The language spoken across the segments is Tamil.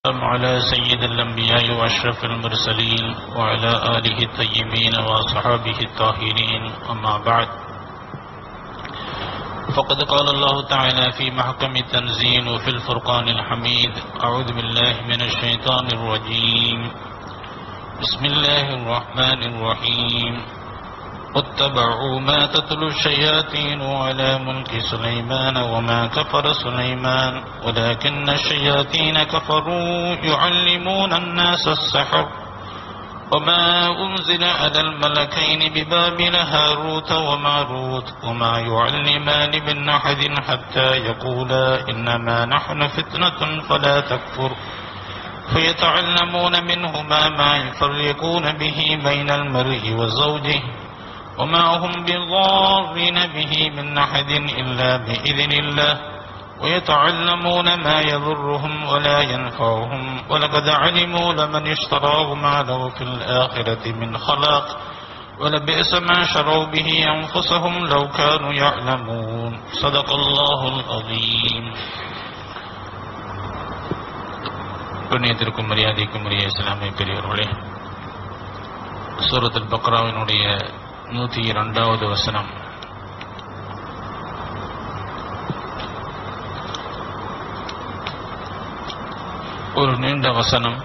والسلام على سيد الأنبياء وأشرف المرسلين وعلى آله الطيبين وصحابه الطاهرين أما بعد فقد قال الله تعالى في محكم التنزيل وفي الفرقان الحميد أعوذ بالله من الشيطان الرجيم بسم الله الرحمن الرحيم واتبعوا ما تتلو الشياطين على ملك سليمان وما كفر سليمان ولكن الشياطين كفروا يعلمون الناس السحر وما أنزل على الملكين ببابل هاروت وماروت وما يعلمان من أحد حتى يقولا إنما نحن فتنة فلا تكفر فيتعلمون منهما ما يفرقون به بين المرء وزوجه وما هم بضارين به من أحد إلا بإذن الله ويتعلمون ما يضرهم ولا ينفعهم ولقد علموا لمن اشتراه ما له في الآخرة من خلاق ولبئس ما شروا به أنفسهم لو كانوا يعلمون صدق الله العظيم புண்ணியத்திற்கும் மரியாதைக்கும் உரிய இஸ்லாமிய பெரியவர்களே சூரத்துல் பக்ராவினுடைய நூற்றி இரண்டாவது வசனம் ஒரு நீண்ட வசனம்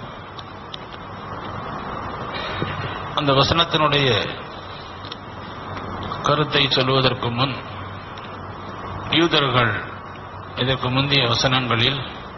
அந்த வசனத்தினுடைய கருத்தை சொல்வதற்கு முன் யூதர்கள் இதற்கு முந்தைய வசனங்களில்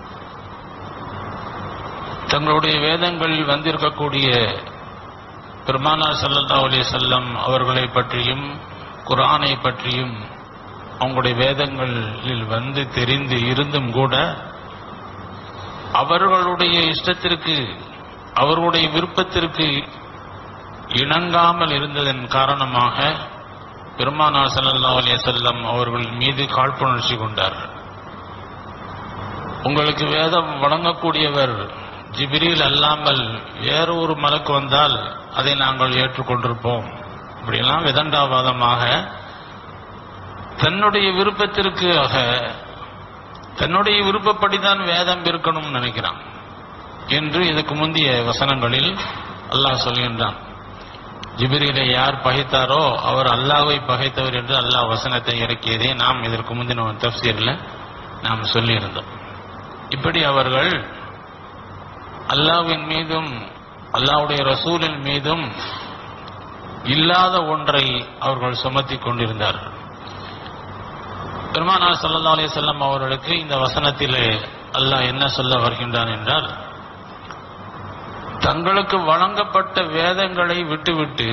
தங்களுடைய வேதங்களில் வந்திருக்கக்கூடிய பெருமானா சல்லல்லா அலி செல்லம் அவர்களை பற்றியும் குரானை பற்றியும் அவங்களுடைய வேதங்களில் வந்து தெரிந்து இருந்தும் கூட அவர்களுடைய இஷ்டத்திற்கு அவர்களுடைய விருப்பத்திற்கு இணங்காமல் இருந்ததன் காரணமாக பெருமானார் சல்லல்லா அலி செல்லம் அவர்கள் மீது காழ்ப்புணர்ச்சி கொண்டார்கள் உங்களுக்கு வேதம் வழங்கக்கூடியவர் ஜிபிரில் அல்லாமல் வேற ஒரு மலக்கு வந்தால் அதை நாங்கள் ஏற்றுக்கொண்டிருப்போம் இப்படியெல்லாம் விதண்டாவாதமாக தன்னுடைய விருப்பத்திற்காக தன்னுடைய விருப்பப்படிதான் வேதம் இருக்கணும்னு நினைக்கிறான் என்று இதுக்கு முந்தைய வசனங்களில் அல்லாஹ் சொல்கின்றான் ஜிபிரிலை யார் பகைத்தாரோ அவர் அல்லாவை பகைத்தவர் என்று அல்லாஹ் வசனத்தை இறக்கியதே நாம் இதற்கு முந்தின தப்சீரில் நாம் சொல்லியிருந்தோம் இப்படி அவர்கள் அல்லாவின் மீதும் அல்லாவுடைய ரசூலின் மீதும் இல்லாத ஒன்றை அவர்கள் சுமத்தி கொண்டிருந்தார்கள் பெருமானா சல்லா அலி செல்லம் அவர்களுக்கு இந்த வசனத்திலே அல்லாஹ் என்ன சொல்ல வருகின்றான் என்றால் தங்களுக்கு வழங்கப்பட்ட வேதங்களை விட்டுவிட்டு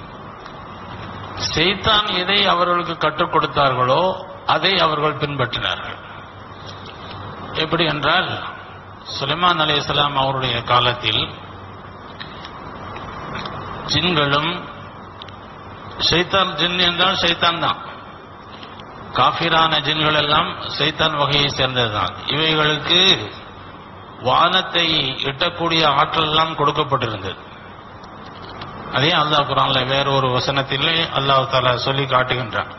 செய்தான் எதை அவர்களுக்கு கற்றுக் கொடுத்தார்களோ அதை அவர்கள் பின்பற்றினார்கள் எப்படி என்றால் சுலைமான் அலி இஸ்லாம் அவருடைய காலத்தில் ஜின்களும் சைத்தான் ஜின் என்றால் சைத்தான் தான் காஃபிரான ஜின்கள் எல்லாம் சைத்தான் வகையை சேர்ந்ததுதான் இவைகளுக்கு வானத்தை எட்டக்கூடிய ஆற்றல் எல்லாம் கொடுக்கப்பட்டிருந்தது அதே அல்லாஹ் குரான்ல வேற ஒரு வசனத்திலே அல்லாஹ் தாலா சொல்லி காட்டுகின்றான்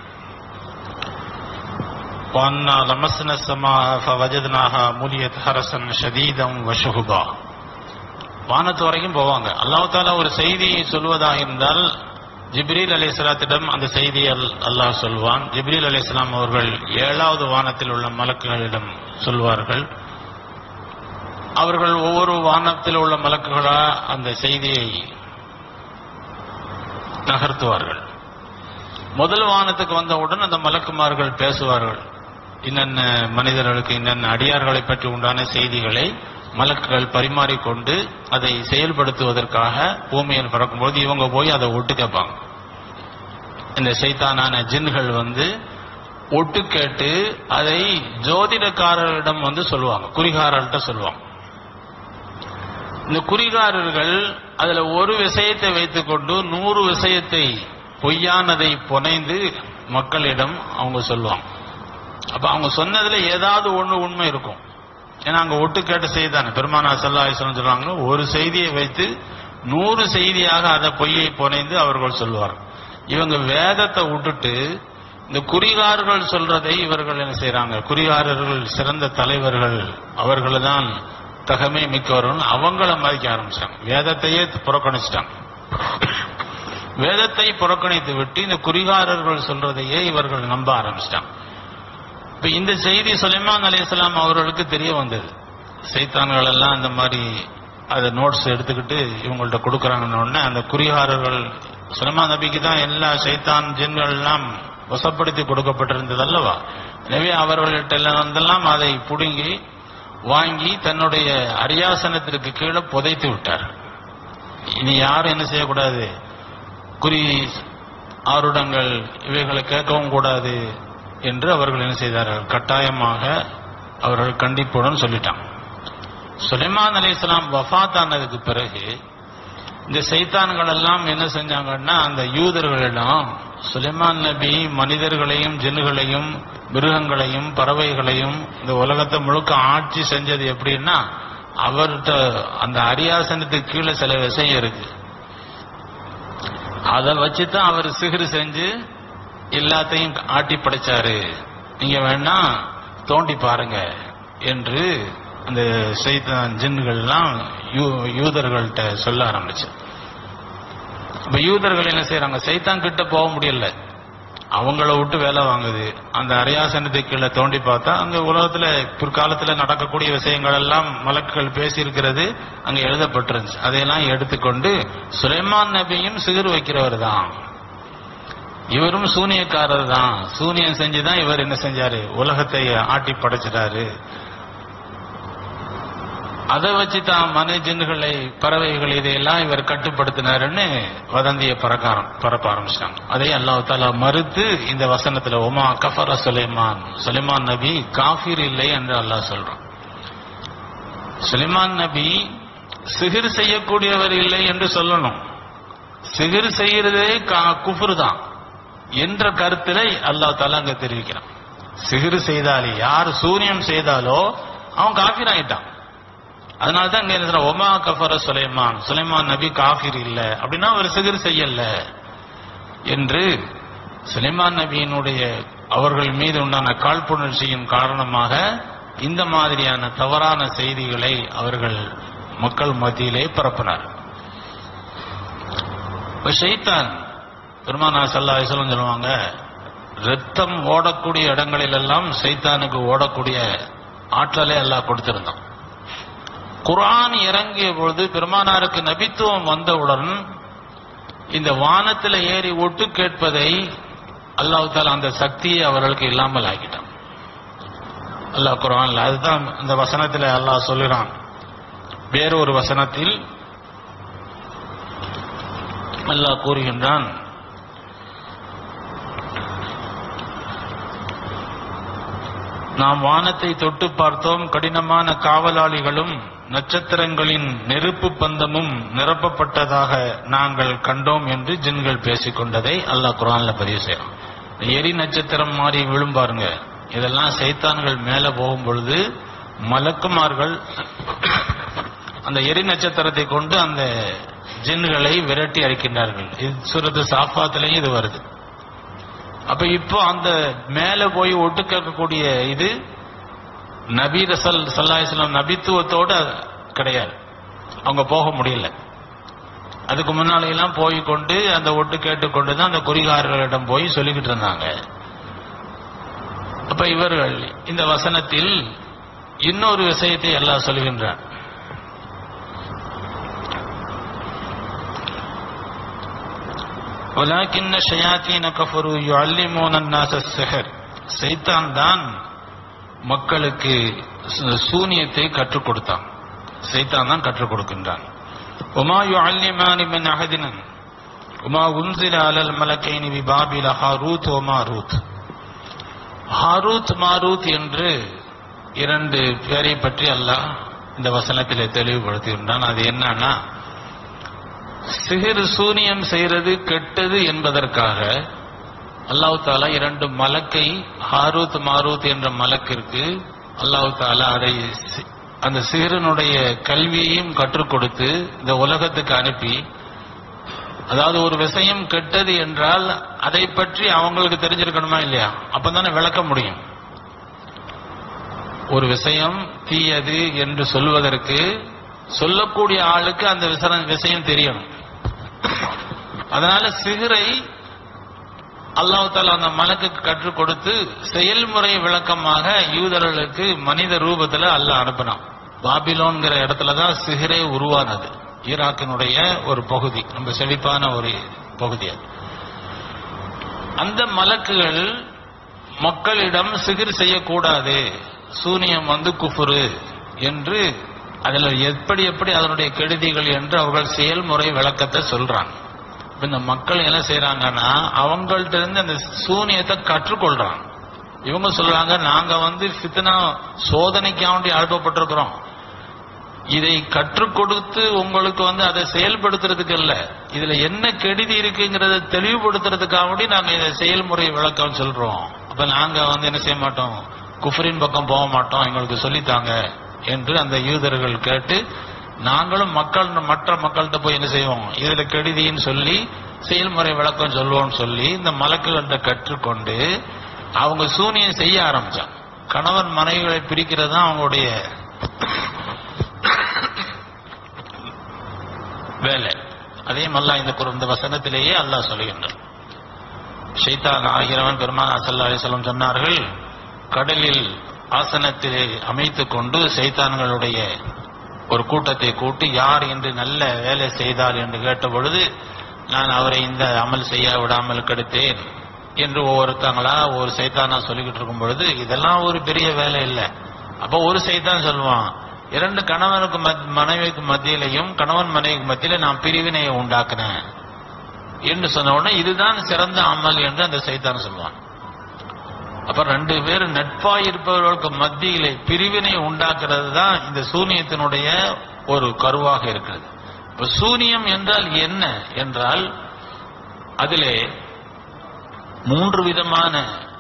وأنا لمسنا السماء فوجدناها مليت حرسا شديدا وشهبا வானத்து வரைக்கும் போவாங்க அல்லாஹ் தாலா ஒரு செய்தியை சொல்வதாக இருந்தால் ஜிப்ரீல் அலி இஸ்லாத்திடம் அந்த செய்தியை அல்லாஹ் சொல்வான் ஜிப்ரீல் அலி இஸ்லாம் அவர்கள் ஏழாவது வானத்தில் உள்ள மலக்குகளிடம் சொல்வார்கள் அவர்கள் ஒவ்வொரு வானத்தில் உள்ள மலக்குகளா அந்த செய்தியை நகர்த்துவார்கள் முதல் வானத்துக்கு வந்தவுடன் அந்த மலக்குமார்கள் பேசுவார்கள் இன்னென்ன மனிதர்களுக்கு இன்னென்ன அடியார்களை பற்றி உண்டான செய்திகளை மலக்குகள் பரிமாறிக்கொண்டு அதை செயல்படுத்துவதற்காக பூமியில் பறக்கும்போது இவங்க போய் அதை ஒட்டு கேட்பாங்க இந்த சைத்தானான ஜின்கள் வந்து ஒட்டு கேட்டு அதை ஜோதிடக்காரரிடம் வந்து சொல்லுவாங்க குறிகாரர்கிட்ட சொல்லுவாங்க இந்த குறிகாரர்கள் அதுல ஒரு விஷயத்தை வைத்துக்கொண்டு நூறு விஷயத்தை பொய்யானதை புனைந்து மக்களிடம் அவங்க சொல்லுவாங்க அப்ப அவங்க சொன்னதுல ஏதாவது ஒண்ணு உண்மை இருக்கும் ஏன்னா அங்க ஒட்டு கேட்ட செய்தி தானே பெருமானா சல்லா சொல்றாங்க ஒரு செய்தியை வைத்து நூறு செய்தியாக அதை பொய்யை புனைந்து அவர்கள் சொல்லுவார்கள் இவங்க வேதத்தை விட்டுட்டு இந்த குறிகாரர்கள் சொல்றதை இவர்கள் என்ன செய்றாங்க குறிகாரர்கள் சிறந்த தலைவர்கள் அவர்கள் தான் தகமை மிக்கவர்கள் அவங்கள மதிக்க ஆரம்பிச்சிட்டாங்க வேதத்தையே புறக்கணிச்சிட்டாங்க வேதத்தை புறக்கணித்து விட்டு இந்த குறிகாரர்கள் சொல்றதையே இவர்கள் நம்ப ஆரம்பிச்சிட்டாங்க இப்ப இந்த செய்தி சுலைமான் அலையாம் அவர்களுக்கு தெரிய வந்தது சைத்தான்கள் எல்லாம் அந்த மாதிரி அதை நோட்ஸ் எடுத்துக்கிட்டு இவங்கள்ட்ட கொடுக்கறாங்கன்னு உடனே அந்த குறிகாரர்கள் சுலைமான் நபிக்கு தான் எல்லா சைத்தான் ஜின்கள் எல்லாம் வசப்படுத்தி கொடுக்கப்பட்டிருந்தது அல்லவா எனவே அவர்கள்ட்ட எல்லாம் அதை புடுங்கி வாங்கி தன்னுடைய அரியாசனத்திற்கு கீழே புதைத்து விட்டார் இனி யாரும் என்ன செய்யக்கூடாது குறி ஆருடங்கள் இவைகளை கேட்கவும் கூடாது என்று அவர்கள் என்ன செய்தார்கள் கட்டாயமாக அவர்கள் கண்டிப்புடன் சொல்லிட்டாங்க சுலைமான் அலி இஸ்லாம் வஃத் ஆனதுக்கு பிறகு இந்த சைத்தான்கள் எல்லாம் என்ன செஞ்சாங்கன்னா அந்த யூதர்களிடம் சுலைமான் நபி மனிதர்களையும் ஜின்னுகளையும் மிருகங்களையும் பறவைகளையும் இந்த உலகத்தை முழுக்க ஆட்சி செஞ்சது எப்படின்னா அவர்கிட்ட அந்த அரியாசனத்துக்கு கீழே சில விஷயம் இருக்கு அதை வச்சுதான் அவர் சிகிரு செஞ்சு எல்லாத்தையும் ஆட்டி படைச்சாரு நீங்க வேணா தோண்டி பாருங்க என்று அந்த சைத்தான் ஜின்கள்லாம் யூ- யூதர்கள்ட்ட சொல்ல ஆரம்பிச்சு இப்ப யூதர்கள் என்ன செய்யறாங்க சைத்தான் கிட்ட போக முடியல அவங்கள விட்டு வேலை வாங்குது அந்த அரியாசனத்துக்கு கீழே தோண்டி பார்த்தா அங்க உலகத்துல பிற்காலத்துல நடக்கக்கூடிய விஷயங்கள் எல்லாம் மலக்குகள் பேசி இருக்கிறது அங்க எழுதப்பட்டிருந்துச்சு அதையெல்லாம் எடுத்துக்கொண்டு சுலைமான் நபியும் சிகிர் வைக்கிறவர் தான் இவரும் சூனியக்காரர் தான் சூனியம் செஞ்சுதான் இவர் என்ன செஞ்சாரு உலகத்தை ஆட்டி படைச்சிட்டாரு அதை வச்சு தான் மனிதன்களை பறவைகள் இதையெல்லாம் இவர் கட்டுப்படுத்தினாருன்னு வதந்திய பறக்காரம் பரப்ப ஆரம்பிச்சிட்டாங்க அதை அல்லாஹ் தாலா மறுத்து இந்த வசனத்துல ஒமா கஃபர சுலைமான் சுலைமான் நபி காஃபிர் இல்லை என்று அல்லாஹ் சொல்றான் சுலைமான் நபி சிகிர் செய்யக்கூடியவர் இல்லை என்று சொல்லணும் சிகிர் செய்யறதே குஃபுர் தான் என்ற கருத்திலே அல்லாஹ் தாலா அங்க தெரிவிக்கிறான் சிகிர் செய்தாலே யார் சூரியம் செய்தாலோ அவன் காஃபிர் ஆயிட்டான் அதனால தான் இங்க என்ன சொல்றான், ஒமா கஃபர சுலைமான் சுலைமான் நபி காஃபிர் இல்ல அப்படின்னா அவர் சிகிர் செய்யல என்று சுலைமான் நபியினுடைய அவர்கள் மீது உண்டான காழ்ப்புணர்ச்சியின் காரணமாக இந்த மாதிரியான தவறான செய்திகளை அவர்கள் மக்கள் மத்தியிலே பரப்பினார் இப்ப ஷைத்தான் பெருமானா சல்லா இஸ்லாம் சொல்லுவாங்க ரத்தம் ஓடக்கூடிய இடங்களில் எல்லாம் சைத்தானுக்கு ஓடக்கூடிய ஆற்றலை எல்லாம் கொடுத்திருந்தான் குர்ஆன் இறங்கிய பொழுது பெருமானாருக்கு நபித்துவம் வந்தவுடன் இந்த வானத்தில் ஏறி ஒட்டு கேட்பதை அல்லாஹ் தாலா அந்த சக்தியை அவர்களுக்கு இல்லாமல் ஆக்கிட்டான் அல்லாஹ் குர்ஆன்ல அதுதான் இந்த வசனத்தில் அல்லாஹ் சொல்லுறான் வேறொரு வசனத்தில் அல்லாஹ் கூறுகின்றான் நாம் வானத்தை தொட்டு பார்த்தோம் கடினமான காவலாளிகளும் நட்சத்திரங்களின் நெருப்பு பந்தமும் நிரப்பப்பட்டதாக நாங்கள் கண்டோம் என்று ஜின்கள் பேசிக் கொண்டதை அல்லாஹ் குரான்ல பதிவு செய்யறான் எரி நட்சத்திரம் மாறி விழும் பாருங்க இதெல்லாம் சைத்தான்கள் மேல போகும் பொழுது மலக்குமார்கள் அந்த எரி நட்சத்திரத்தை கொண்டு அந்த ஜின்களை விரட்டி அடிக்கின்றார்கள் இது சூரத்து சாஃபாத்திலையும் இது வருது அப்ப இப்போ அந்த மேல போய் ஒட்டு கேட்கக்கூடிய இது நபி ரசல் சல்லாஹிஸ்லாம் நபித்துவத்தோட கிடையாது அவங்க போக முடியல அதுக்கு முன்னால எல்லாம் போய் கொண்டு அந்த ஒட்டு கேட்டுக்கொண்டு தான் அந்த குறிகாரர்களிடம் போய் சொல்லிக்கிட்டு இருந்தாங்க அப்ப இவர்கள் இந்த வசனத்தில் இன்னொரு விஷயத்தை எல்லாம் சொல்லுகின்றார் ولكن الشياطين كفروا يعلمون الناس السحر சைத்தான் தான் மக்களுக்கு சு- சூனியத்தை கற்றுக் கொடுத்தான் சைத்தான் தான் கற்றுக் கொடுக்கின்றான் உமா யுஅல்லிமானி மின் அஹதினன் உமா உன்சில அலல் மலக்கைனி பிபாபில ஹாரூத் ஒமா ரூத் ஹாரூத் மாரூத் என்று இரண்டு பேரை பற்றி அல்லாஹ் இந்த வசனத்திலே தெளிவுபடுத்துகின்றான் அது என்னன்னா சிகிர் சூனியம் செய்யறது கெட்டது என்பதற்காக அல்லாஹ் தாலா இரண்டு மலக்கை ஹாரூத் மாரூத் என்ற மலக்கிற்கு அல்லாஹ் தாலா அதை சி- அந்த சிகரனுடைய கல்வியையும் கற்றுக் கொடுத்து இந்த உலகத்துக்கு அனுப்பி அதாவது ஒரு விஷயம் கெட்டது என்றால் அதை பற்றி அவங்களுக்கு தெரிஞ்சிருக்கணுமா இல்லையா அப்பதானே விளக்க முடியும் ஒரு விஷயம் தீயது என்று சொல்வதற்கு சொல்லக்கூடிய ஆளுக்கு அந்த விசர- விஷயம் தெரியணும் அதனால சிகரை அல்லாஹ் தாலா அந்த மலக்குக்கு கற்றுக் கொடுத்து செயல்முறை விளக்கமாக யூதர்களுக்கு மனித ரூபத்துல அல்லாஹ் அனுப்பினான் பாபிலோன்கிற இடத்துல தான் சிகரே உருவானது ஈராக்கினுடைய ஒரு பகுதி ரொம்ப செழிப்பான ஒரு பகுதி அது அந்த மலக்குகள் மக்களிடம் சிகிர் செய்யக்கூடாது சூனியம் வந்து குஃபுரு என்று அதில் எப்படி எப்படி அதனுடைய கெடுதிகள் என்று அவர்கள் செயல்முறை விளக்கத்தை சொல்றாங்க இப்ப இந்த மக்கள் என்ன செய்யறாங்கன்னா அவங்கள்ட்ட இருந்து அந்த சூனியத்தை கற்றுக்கொள்றாங்க இவங்க சொல்றாங்க நாங்க வந்து ஃபித்னா சோதனைக்காண்டி அனுப்பப்பட்டிருக்கிறோம் இதை கற்றுக் கொடுத்து உங்களுக்கு வந்து அதை செயல்படுத்துறதுக்கு இல்ல இதுல என்ன கெடுதி இருக்குங்கிறத தெளிவுபடுத்துறதுக்காக வேண்டி நாங்க இதை செயல்முறை விளக்கம் சொல்றோம் அப்ப நாங்க வந்து என்ன செய்ய மாட்டோம் குஃபரின் பக்கம் போக மாட்டோம் எங்களுக்கு சொல்லித்தாங்க என்று அந்த யூதர்கள் கேட்டு நாங்களும் மக்கள் மற்ற மக்கள்கிட்ட போய் என்ன செய்வோம் இதுல கெடுதின்னு சொல்லி செயல்முறை விளக்கம் சொல்லுவோம்னு சொல்லி இந்த மலக்குகள்கிட்ட கற்றுக்கொண்டு அவங்க சூனியம் செய்ய ஆரம்பிச்சாங்க கணவன் மனைவிகளை பிரிக்கிறது தான் அவங்களுடைய வேலை அதே அல்லாஹ் இந்த குரு- இந்த வசனத்திலேயே அல்லாஹ் சொல்லுகின்றான் ஷைத்தான் ஆகிறவன் பெருமானா சல்லா அலிஸ்லம் சொன்னார்கள் கடலில் ஆசனத்திலே அமைத்துக் கொண்டு சைத்தான்களுடைய ஒரு கூட்டத்தை கூட்டி யார் என்று நல்ல வேலை செய்தார் என்று கேட்ட பொழுது நான் அவரை இந்த அமல் செய்ய விடாமல் கெடுத்தேன் என்று ஒவ்வொருத்தங்களா ஒரு சைத்தானா சொல்லிக்கிட்டு இருக்கும் பொழுது இதெல்லாம் ஒரு பெரிய வேலை இல்லை அப்ப ஒரு சைத்தான் சொல்லுவான் இரண்டு கணவனுக்கு மத்- மனைவிக்கு மத்தியிலையும் கணவன் மனைவிக்கு மத்தியில நான் பிரிவினையை உண்டாக்குனேன் என்று சொன்ன உடனே இதுதான் சிறந்த அமல் என்று அந்த சைத்தான் சொல்லுவான் அப்ப ரெண்டு பேர் நட்பா இருப்பவர்களுக்கு மத்தியிலே பிரிவினை உண்டாக்குறது தான் இந்த சூனியத்தினுடைய ஒரு கருவாக இருக்கிறது இப்ப சூனியம் என்றால் என்ன என்றால் அதிலே மூன்று விதமான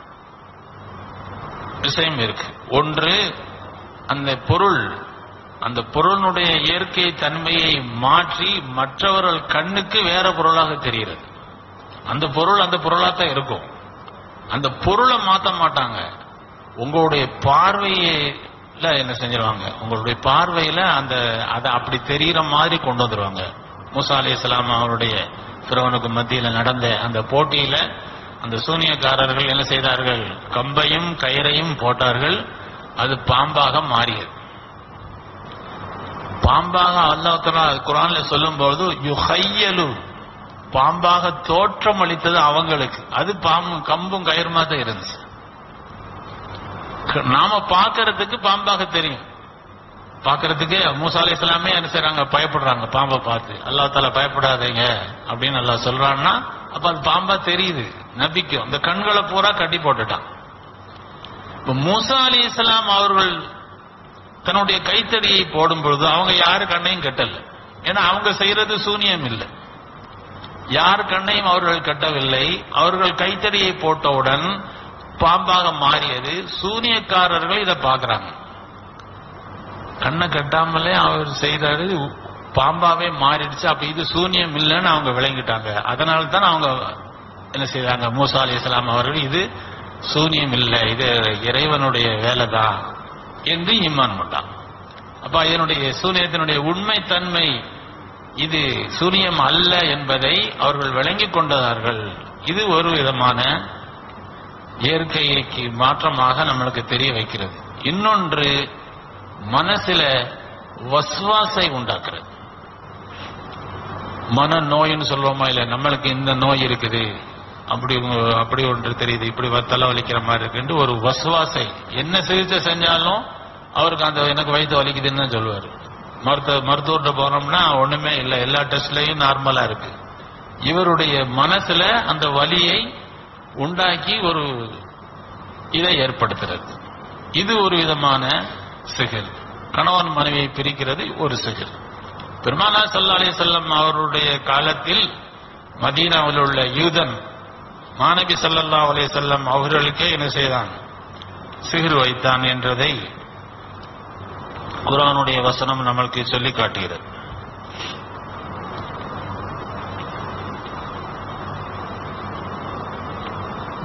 விஷயம் இருக்கு ஒன்று அந்த பொருள் அந்த பொருளினுடைய இயற்கை தன்மையை மாற்றி மற்றவர்கள் கண்ணுக்கு வேற பொருளாக தெரிகிறது அந்த பொருள் அந்த பொருளாத்தான் இருக்கும் அந்த பொருளை மாத்த மாட்டாங்க உங்களுடைய பார்வையில என்ன செஞ்சிருவாங்க உங்களுடைய பார்வையில அந்த அதை அப்படி தெரிகிற மாதிரி கொண்டு வந்துருவாங்க மூசா அலி இஸ்லாம் அவருடைய பிறவனுக்கு மத்தியில நடந்த அந்த போட்டியில அந்த சூனியக்காரர்கள் என்ன செய்தார்கள் கம்பையும் கயிறையும் போட்டார்கள் அது பாம்பாக மாறியது பாம்பாக அல்லாஹ் குரான்ல சொல்லும்போது யுஹையலு பாம்பாக தோற்றம் அளித்தது அவங்களுக்கு அது பாம்பு கம்பும் கயிறுமா தான் இருந்துச்சு க- நாம பார்க்கறதுக்கு பாம்பாக தெரியும் பார்க்கறதுக்கு மூசா அலை இஸ்லாமே என்ன செய்றாங்க பயப்படுறாங்க பாம்பை பார்த்து அல்லாஹ் தாலா பயப்படாதீங்க அப்படின்னு அல்லாஹ் சொல்றான்னா அப்ப அது பாம்பா தெரியுது நபிக்கும் அந்த கண்களை பூரா கட்டி போட்டுட்டான் இப்ப மூசா அலி இஸ்லாம் அவர்கள் தன்னுடைய கைத்தடியை போடும் பொழுது அவங்க யாரு கண்ணையும் கட்டல ஏன்னா அவங்க செய்யறது சூனியம் இல்லை யார் கண்ணையும் அவர்கள் கட்டவில்லை அவர்கள் கைத்தடியை போட்டவுடன் பாம்பாக மாறியது சூனியக்காரர்கள் இதை பார்க்கறாங்க கண்ணை கட்டாமலே அவர் செய்தாரு பாம்பாவே மாறிடுச்சு அப்ப இது சூனியம் இல்லைன்னு அவங்க விளங்கிட்டாங்க அதனால தான் அவங்க என்ன செய்தாங்க மூசா அலி இஸ்லாம் அவர்கள் இது சூனியம் இல்லை இது இறைவனுடைய வேலைதான் என்று ஈமான் கொண்டான் அப்ப இதனுடைய சூனியத்தினுடைய உண்மைத்தன்மை இது சூனியம் அல்ல என்பதை அவர்கள் விளங்கிக் கொண்டார்கள் இது ஒரு விதமான இயற்கைக்கு மாற்றமாக நம்மளுக்கு தெரிய வைக்கிறது இன்னொன்று மனசுல வஸ்வாசை உண்டாக்குறது மன நோயின்னு சொல்லுவோமா இல்ல நம்மளுக்கு இந்த நோய் இருக்குது அப்படி ஒ- அப்படி ஒன்று தெரியுது இப்படி வ- தலை வலிக்கிற மாதிரி இருக்குன்ட்டு ஒரு வசுவாசை என்ன சிகிச்சை செஞ்சாலும் அவருக்கு அந்த எனக்கு வயிற்று வலிக்குதுன்னு தான் சொல்லுவாரு மருத்துவ மருத்துவர்கிட்ட போனோம்னா ஒண்ணுமே இல்லை எல்லா டெஸ்ட்லயும் நார்மலா இருக்கு இவருடைய மனசுல அந்த வலியை உண்டாக்கி ஒரு இதை ஏற்படுத்துறது இது ஒரு விதமான சிகிர் கணவன் மனைவியை பிரிக்கிறது ஒரு சிகிர் பெருமானா சல்லா அலி செல்லம் அவருடைய காலத்தில் மதீனாவில் உள்ள யூதன் மாணவி சல்லல்லா அலி செல்லம் அவர்களுக்கே என்ன செய்தான் சிகிர் வைத்தான் என்றதை குரானுடைய வசனம் நம்மளுக்கு சொல்லி காட்டுகிறது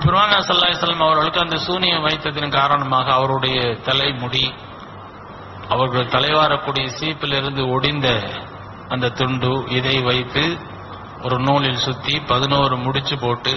பெருமானா சல்லாஹம் அவர்களுக்கு அந்த சூனியம் வைத்ததின் காரணமாக அவருடைய தலைமுடி அவர்கள் தலைவாரக்கூடிய சீப்பிலிருந்து ஒடிந்த அந்த துண்டு இதை வைத்து ஒரு நூலில் சுத்தி பதினோரு முடிச்சு போட்டு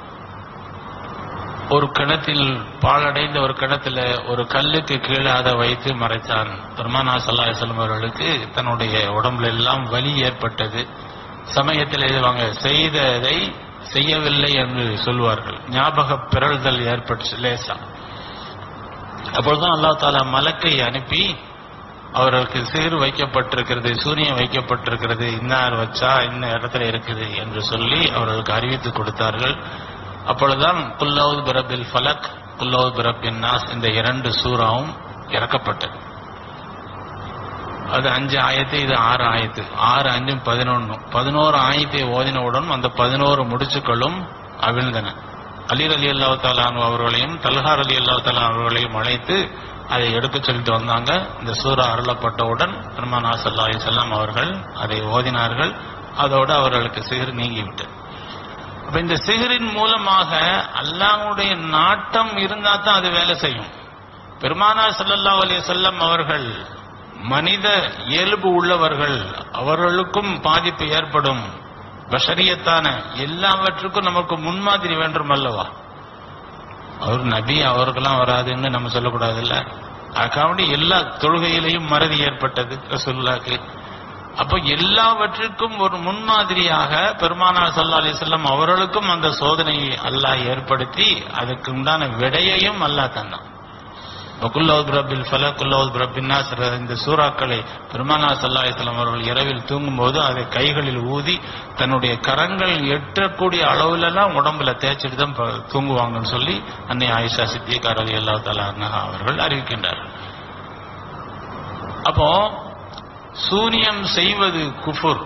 ஒரு கிணத்தில் பாழடைந்த ஒரு கிணத்துல ஒரு கல்லுக்கு கீழே அதை வைத்து மறைத்தான் பெருமானா சல்லாஹம் அவர்களுக்கு தன்னுடைய உடம்புல எல்லாம் வலி ஏற்பட்டது சமயத்தில் இதுவாங்க செய்ததை செய்யவில்லை என்று சொல்வார்கள் ஞாபக பிறழ்தல் ஏற்பட்டு லேசா அப்பொழுதுதான் அல்லா தாலா மலக்கை அனுப்பி அவர்களுக்கு சீர் வைக்கப்பட்டிருக்கிறது சூனியம் வைக்கப்பட்டிருக்கிறது இன்னார் வச்சா இந்த இடத்துல இருக்குது என்று சொல்லி அவர்களுக்கு அறிவித்து கொடுத்தார்கள் அப்பொழுதுதான் குல்லவுத் பிரபில் ஃபலக் குல்லவுத் பிரபின் நாஸ் இந்த இரண்டு சூறாவும் இறக்கப்பட்டது அது அஞ்சு ஆயத்து இது ஆறு ஆயத்து ஆறு அஞ்சும் பதினொன்னு பதினோரு ஆயத்தை ஓதினவுடன் அந்த பதினோரு முடிச்சுக்களும் அவிழ்ந்தன அலீர் அலி அல்லா தாலான் அவர்களையும் தல்ஹார் அலி அல்லா தாலான் அவர்களையும் அழைத்து அதை எடுக்க சொல்லிட்டு வந்தாங்க இந்த சூறா அருளப்பட்டவுடன் பெருமானா சல்லா செல்லாம் அவர்கள் அதை ஓதினார்கள் அதோடு அவர்களுக்கு சிகிர் நீங்கிவிட்டது அப்ப இந்த சிகிரின் மூலமாக அல்லாஹ்வுடைய நாட்டம் இருந்தா தான் அது வேலை செய்யும் பெருமானா ஸல்லல்லாஹு அலைஹி வஸல்லம் அவர்கள் மனித இயல்பு உள்ளவர்கள் அவர்களுக்கும் பாதிப்பு ஏற்படும் பஷரியத்தான எல்லாவற்றுக்கும் நமக்கு முன்மாதிரி வேண்டும் அல்லவா அவர் நபி அவர்களாம் வராதுன்னு நம்ம சொல்லக்கூடாதுல்ல அதுக்காண்டி எல்லா தொழுகையிலையும் மறதி ஏற்பட்டது ரசூலுல்லாக்கு அப்போ எல்லாவற்றுக்கும் ஒரு முன்மாதிரியாக பெருமானார் ஸல்லல்லாஹு அலைஹி வஸல்லம் அவர்களுக்கும் அந்த சோதனையை அல்லாஹ் ஏற்படுத்தி அதுக்கு உண்டான விடையையும் அல்லாஹ் தந்தான் குல்லவுத் பிரபில் ஃபல குல்லவுத் பிரபின்னா இந்த சூறாக்களை பெருமானா சல்லாஹிஸ்லாம் அவர்கள் இரவில் தூங்கும்போது அதை கைகளில் ஊதி தன்னுடைய கரங்கள் எட்டக்கூடிய அளவுலலாம் உடம்புல தேய்ச்சிட்டு தான் ப- தூங்குவாங்கன்னு சொல்லி அன்னை ஆயிஷா சித்திகார் அலி அல்லா தலா அவர்கள் அறிவிக்கின்றார்கள் அப்போ சூனியம் செய்வது குஃபுர்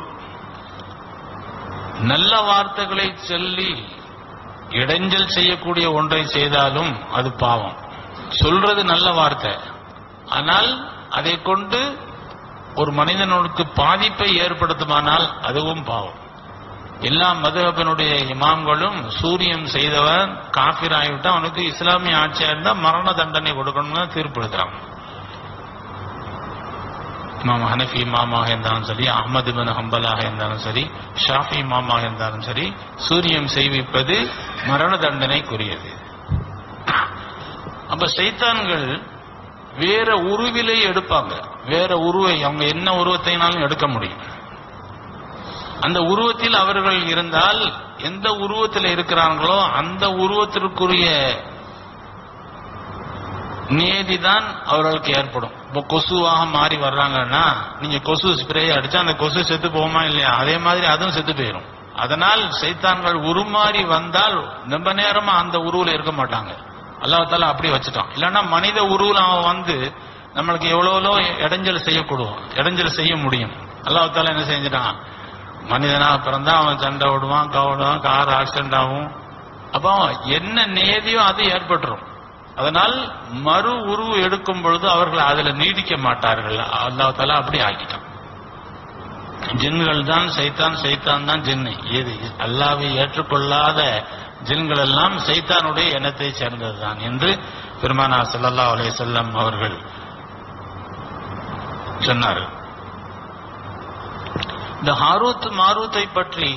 நல்ல வார்த்தைகளை சொல்லி இடைஞ்சல் செய்யக்கூடிய ஒன்றை செய்தாலும் அது பாவம் சொல்றது நல்ல வார்த்தை ஆனால் அதை கொண்டு ஒரு மனிதனுக்கு பாதிப்பை ஏற்படுத்துமானால் அதுவும் பாவம் எல்லா மதுஹபினுடைய இமாம்களும் சூரியம் செய்தவன் காஃபிர் ஆகிவிட்டா அவனுக்கு இஸ்லாமிய ஆட்சியா இருந்தா மரண தண்டனை கொடுக்கணும்னு தீர்ப்பு எழுதுறாங்க இமாம் ஹனஃபி இமாமாக இருந்தாலும் சரி அஹமது பின் ஹம்பலாக இருந்தாலும் சரி ஷாஃபி இமாமாக இருந்தாலும் சரி சூரியம் செய்விப்பது மரண தண்டனைக்குரியது அப்ப சைத்தான்கள் வேற உருவிலே எடுப்பாங்க வேற உருவை அவங்க என்ன உருவத்தைனாலும் எடுக்க முடியும் அந்த உருவத்தில் அவர்கள் இருந்தால் எந்த உருவத்தில் இருக்கிறாங்களோ அந்த உருவத்திற்குரிய நியதிதான் அவர்களுக்கு ஏற்படும் இப்போ கொசுவாக மாறி வர்றாங்கன்னா நீங்க கொசு ஸ்ப்ரே அடிச்சா அந்த கொசு செத்து போகுமா இல்லையா அதே மாதிரி அதுவும் செத்து போயிடும் அதனால் சைத்தான்கள் உருமாறி வந்தால் ரொம்ப நேரமா அந்த உருவில் இருக்க மாட்டாங்க அல்லாஹால அப்படி வச்சுட்டான் இல்லைன்னா மனித உருவில் அவன் வந்து நம்மளுக்கு எவ்வளவோ இடைஞ்சல் செய்யக்கூடும் இடைஞ்சல் செய்ய முடியும் அல்லாஹால என்ன செஞ்சுட்டான் மனிதனா பிறந்தா அவன் சண்டை விடுவான் கவடுவான் கார் ஆக்சிடென்ட் ஆகும் அப்போ என்ன நியதியோ அது ஏற்பட்டுரும் அதனால் மறு உருவு எடுக்கும் பொழுது அவர்கள் அதுல நீடிக்க மாட்டார்கள் அல்லாஹ் தாலா அப்படி ஆக்கிட்டான் ஜின்கள் தான் சைத்தான் சைத்தான் தான் ஜின்னு இது அல்லாவை ஏற்றுக்கொள்ளாத ஜின்கள் எல்லாம் சைத்தானுடைய எண்ணத்தை சேர்ந்ததுதான் என்று பெருமானா ஸல்லல்லாஹு அலைஹி வஸல்லம் அவர்கள் சொன்னார்கள் இந்த ஹாரூத் மாரூத்தை பற்றி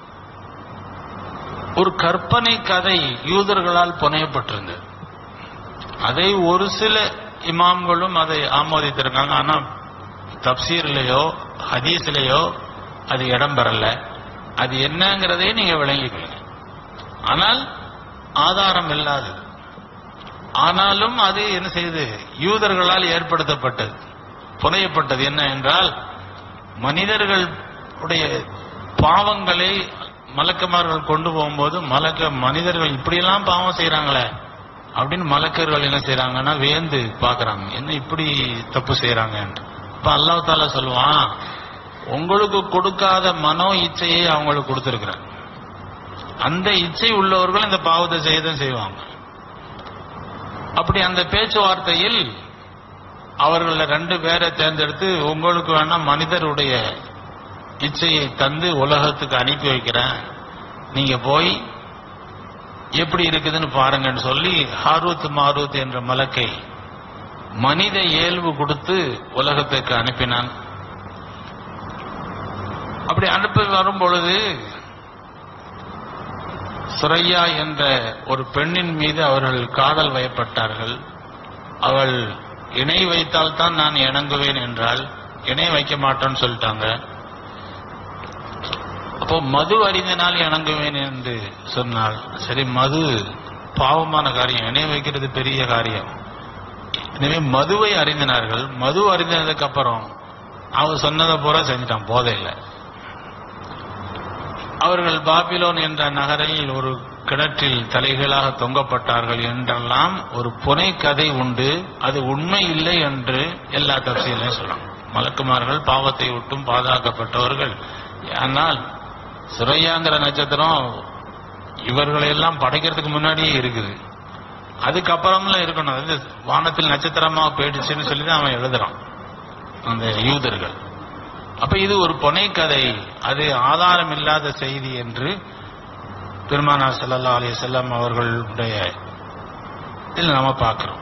ஒரு கற்பனை கதை யூதர்களால் புனையப்பட்டிருந்தது அதை ஒரு சில இமாம்களும் அதை ஆமோதித்திருக்காங்க ஆனா தப்சீர்லயோ ஹதீஸ்லயோ அது இடம் பெறல அது என்னங்கிறதே நீங்க விளங்கிக்கணும் ஆனால் ஆதாரம் இல்லாதது ஆனாலும் அது என்ன செய்யுது யூதர்களால் ஏற்படுத்தப்பட்டது புனையப்பட்டது என்ன என்றால் மனிதர்கள் உடைய பாவங்களை மலக்குமார்கள் கொண்டு போகும்போது மலக்க மனிதர்கள் இப்படியெல்லாம் பாவம் செய்றாங்களே அப்படின்னு மலக்கர்கள் என்ன செய்றாங்கன்னா வேந்து பாக்குறாங்க என்ன இப்படி தப்பு செய்யறாங்க இப்ப அல்லாஹ் தாலா சொல்லுவான் உங்களுக்கு கொடுக்காத மனோ இச்சையை அவங்களுக்கு கொடுத்திருக்கிறேன் அந்த இச்சை உள்ளவர்கள் இந்த பாவத்தை செய்யதான் செய்வாங்க அப்படி அந்த பேச்சுவார்த்தையில் அவர்கள ரெண்டு பேரை தேர்ந்தெடுத்து உங்களுக்கு வேணா மனிதருடைய இச்சையை தந்து உலகத்துக்கு அனுப்பி வைக்கிறேன் நீங்க போய் எப்படி இருக்குதுன்னு பாருங்கன்னு சொல்லி ஹாரூத் மாரூத் என்ற மலக்கை மனித இயல்பு கொடுத்து உலகத்துக்கு அனுப்பினான் அப்படி அனுப்பி வரும் பொழுது சுரையா என்ற ஒரு பெண்ணின் மீது அவர்கள் காதல் வயப்பட்டார்கள் அவள் இணை வைத்தால் தான் நான் இணங்குவேன் என்றால் இணை வைக்க மாட்டேன்னு சொல்லிட்டாங்க அப்போ மது அறிந்தனால் இணங்குவேன் என்று சொன்னாள் சரி மது பாவமான காரியம் இணை வைக்கிறது பெரிய காரியம் எனவே மதுவை அறிந்தினார்கள் மது அறிந்ததுக்கு அப்புறம் அவன் சொன்னதை பூரா செஞ்சிட்டான் போதையில அவர்கள் பாபிலோன் என்ற நகரில் ஒரு கிணற்றில் தலைகளாக தொங்கப்பட்டார்கள் என்றெல்லாம் ஒரு புனை கதை உண்டு அது உண்மை இல்லை என்று எல்லா தப்சீலையும் சொல்லலாம் மலக்குமார்கள் பாவத்தை விட்டும் பாதுகாக்கப்பட்டவர்கள் ஆனால் சுரையாங்கிற நட்சத்திரம் இவர்களை எல்லாம் படைக்கிறதுக்கு முன்னாடியே இருக்குது அதுக்கப்புறம்லாம் இருக்கணும் அது வானத்தில் நட்சத்திரமா போயிடுச்சுன்னு சொல்லி தான் அவன் எழுதுறான் அந்த யூதர்கள் அப்ப இது ஒரு புனை கதை அது ஆதாரம் இல்லாத செய்தி என்று பெருமானார் ஸல்லல்லாஹு அலைஹி வஸல்லம் அவர்களுடைய இதில் நாம பார்க்கிறோம்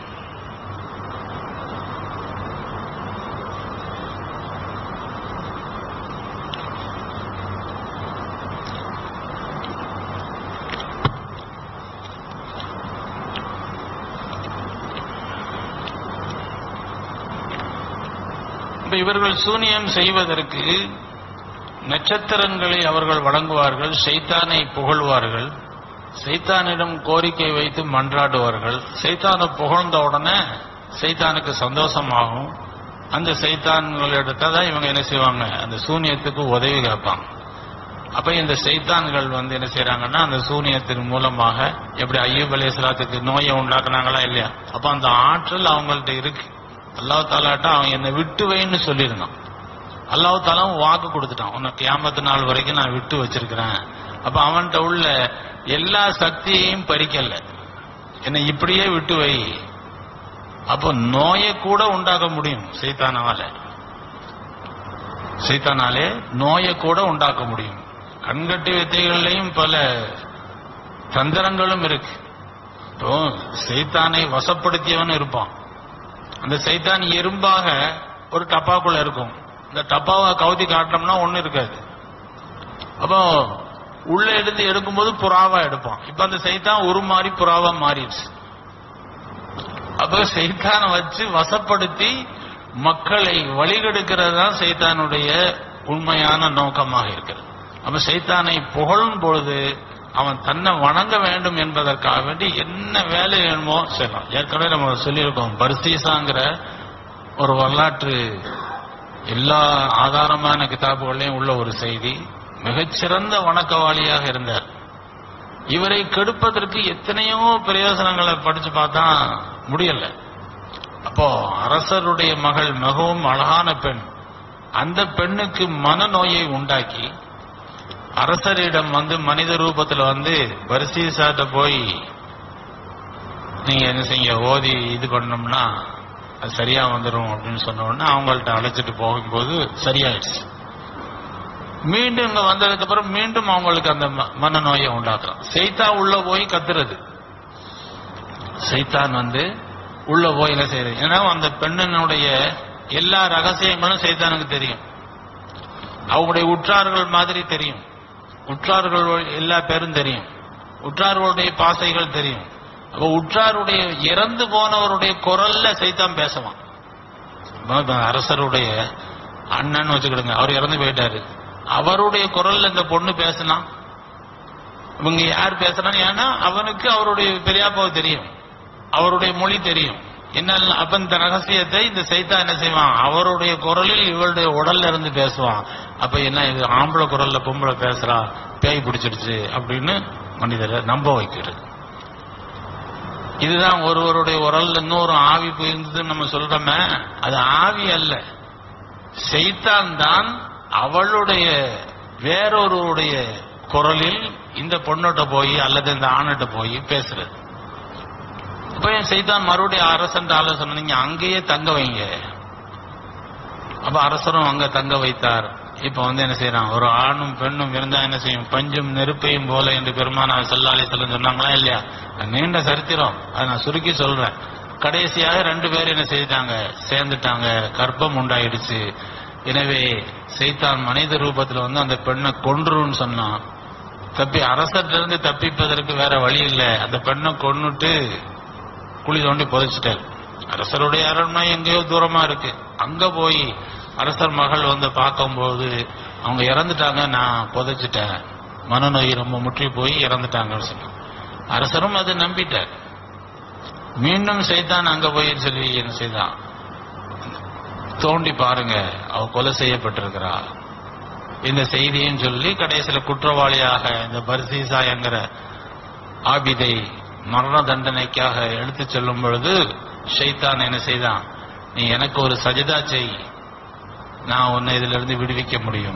இப்ப இவர்கள் சூனியம் செய்வதற்கு நட்சத்திரங்களை அவர்கள் வழங்குவார்கள் சைத்தானை புகழ்வார்கள் சைத்தானிடம் கோரிக்கை வைத்து மன்றாடுவார்கள் சைத்தானை புகழ்ந்த உடனே சைத்தானுக்கு சந்தோஷமாகும் அந்த சைத்தான்களிடத்தை தான் இவங்க என்ன செய்வாங்க அந்த சூனியத்துக்கு உதவி கேட்பாங்க அப்ப இந்த சைத்தான்கள் வந்து என்ன செய்யறாங்கன்னா அந்த சூனியத்தின் மூலமாக எப்படி ஐயூப் அலையாத்துக்கு நோயை உண்டாக்குனாங்களா இல்லையா அப்ப அந்த ஆற்றல் அவங்கள்ட்ட இருக்கு அல்லாஹ் தாலாட்ட அவன் என்னை விட்டு வைன்னு சொல்லியிருந்தான் அல்லாஹ் தாலாவும் வாக்கு கொடுத்துட்டான் உனக்கு கியாமத்து நாள் வரைக்கும் நான் விட்டு வச்சிருக்கிறேன் அப்ப அவன்கிட்ட உள்ள எல்லா சக்தியையும் பறிக்கல என்னை இப்படியே விட்டு வை அப்போ நோயை கூட உண்டாக்க முடியும் சைத்தானால சைத்தானாலே நோயை கூட உண்டாக்க முடியும் கண்கட்டி வித்தைகள்லையும் பல தந்திரங்களும் இருக்கு இப்போ சைத்தானை வசப்படுத்தியவன் இருப்பான் அந்த சைத்தான் எறும்பாக ஒரு டப்பாக்குள்ள இருக்கும் இந்த டப்பாவை கவுத்தி காட்டினோம்னா ஒண்ணு இருக்காது அப்போ உள்ள எடுத்து எடுக்கும்போது புறாவா எடுப்பான் இப்ப அந்த சைத்தான் ஒரு மாதிரி புறாவா மாறிடுச்சு அப்ப சைத்தானை வச்சு வசப்படுத்தி மக்களை வழிகெடுக்கிறது தான் சைத்தானுடைய உண்மையான நோக்கமாக இருக்கிறது அப்ப சைத்தானை புகழும் பொழுது அவன் தன்னை வணங்க வேண்டும் என்பதற்காக வேண்டி என்ன வேலை வேணுமோ செய்யலாம் ஏற்கனவே நம்ம சொல்லியிருக்கோம் பர்சீசாங்கிற ஒரு வரலாற்று எல்லா ஆதாரமான கிதாபுகளையும் உள்ள ஒரு செய்தி மிகச்சிறந்த வணக்கவாளியாக இருந்தார் இவரை கெடுப்பதற்கு எத்தனையோ பிரயோசனங்களை படிச்சு பார்த்தா முடியல அப்போ அரசருடைய மகள் மிகவும் அழகான பெண் அந்த பெண்ணுக்கு மனநோயை உண்டாக்கி அரசரிடம் வந்து மனித ரூபத்துல வந்து பரிசீசாட்ட போய் நீங்க என்ன செய்ய ஓதி இது பண்ணோம்னா அது சரியா வந்துடும் அப்படின்னு சொன்ன உடனே அவங்கள்ட்ட அழைச்சிட்டு போகும்போது சரியாயிடுச்சு மீண்டும் இங்க வந்ததுக்கு அப்புறம் மீண்டும் அவங்களுக்கு அந்த ம- மனநோயை உண்டாக்குறான் செய்தா உள்ள போய் கத்துறது சைத்தான் வந்து உள்ள போய் என்ன செய்யறது ஏன்னா அந்த பெண்ணினுடைய எல்லா ரகசியங்களும் சைத்தானுக்கு தெரியும் அவங்களுடைய உற்றார்கள் மாதிரி தெரியும் உற்றார்கள் எல்லா பேரும் தெரியும் உற்றார்களுடைய பாசைகள் தெரியும் அப்ப உற்றாருடைய இறந்து போனவருடைய குரல்ல சைத்தான் பேசுவான் இப்ப இப்ப அரசருடைய அண்ணன் வச்சுக்கிடுங்க அவர் இறந்து போயிட்டாரு அவருடைய குரல்ல இந்த பொண்ணு பேசினா இவங்க யார் பேசுறான்னு ஏன்னா அவனுக்கு அவருடைய பெரியாப்பாவு தெரியும் அவருடைய மொழி தெரியும் என்ன அப்ப இந்த ரகசியத்தை இந்த சைத்தா என்ன செய்வான் அவருடைய குரலில் இவளுடைய உடல்ல இருந்து பேசுவான் அப்ப என்ன இது ஆம்பளை குரல்ல பொம்பளை பேசுறா பேய் பிடிச்சிடுச்சு அப்படின்னு மனிதரை நம்ப வைக்கிறது இதுதான் ஒருவருடைய உரல்ல இன்னொரு ஆவி போயிருந்ததுன்னு நம்ம சொல்றோமே அது ஆவி அல்ல செய்தான் தான் அவளுடைய வேறொருவருடைய குரலில் இந்த பொண்ணோட்ட போய் அல்லது இந்த ஆணிட்ட போய் பேசுறது அப்ப என் செய்தான் மறுபடியும் அரசன் ஆலோசனை நீங்க அங்கேயே தங்க வைங்க அப்ப அரசரும் அங்க தங்க வைத்தார் இப்ப வந்து என்ன செய்யறான் ஒரு ஆணும் பெண்ணும் இருந்தா என்ன செய்யும் பஞ்சும் நெருப்பையும் போல என்று பெருமானா சல்லாலை செல்லம் சொன்னாங்களா இல்லையா அது நீண்ட சரித்திரம் அதை நான் சுருக்கி சொல்றேன் கடைசியாக ரெண்டு பேரும் என்ன செய்தாங்க சேர்ந்துட்டாங்க கர்ப்பம் உண்டாயிடுச்சு எனவே சைத்தான் மனித ரூபத்துல வந்து அந்த பெண்ணை கொன்றுன்னு சொன்னான் தப்பி அரசர்ல இருந்து தப்பிப்பதற்கு வேற வழி இல்லை அந்த பெண்ணை கொன்னுட்டு குழி தோண்டி புதைச்சிட்டார் அரசருடைய அரண்மனை எங்கேயோ தூரமா இருக்கு அங்க போய் அரசர் மகள் வந்து பார்க்கும்போது அவங்க இறந்துட்டாங்க நான் புதைச்சிட்டேன் மனநோய் ரொம்ப முற்றி போய் இறந்துட்டாங்கன்னு சொல்லி அரசரும் அதை நம்பிட்டார் மீண்டும் செய்தான் அங்க போய் சொல்லி என்ன செய்தான் தோண்டி பாருங்க அவ கொலை செய்யப்பட்டிருக்கிறா இந்த செய்தியும் சொல்லி கடைசியில குற்றவாளியாக இந்த பர்சீசா என்கிற ஆபிதை மரண தண்டனைக்காக எடுத்துச் செல்லும் பொழுது ஷைத்தான் என்ன செய்தான் நீ எனக்கு ஒரு சஜிதா செய் நான் உன்னை இதுல இருந்து விடுவிக்க முடியும்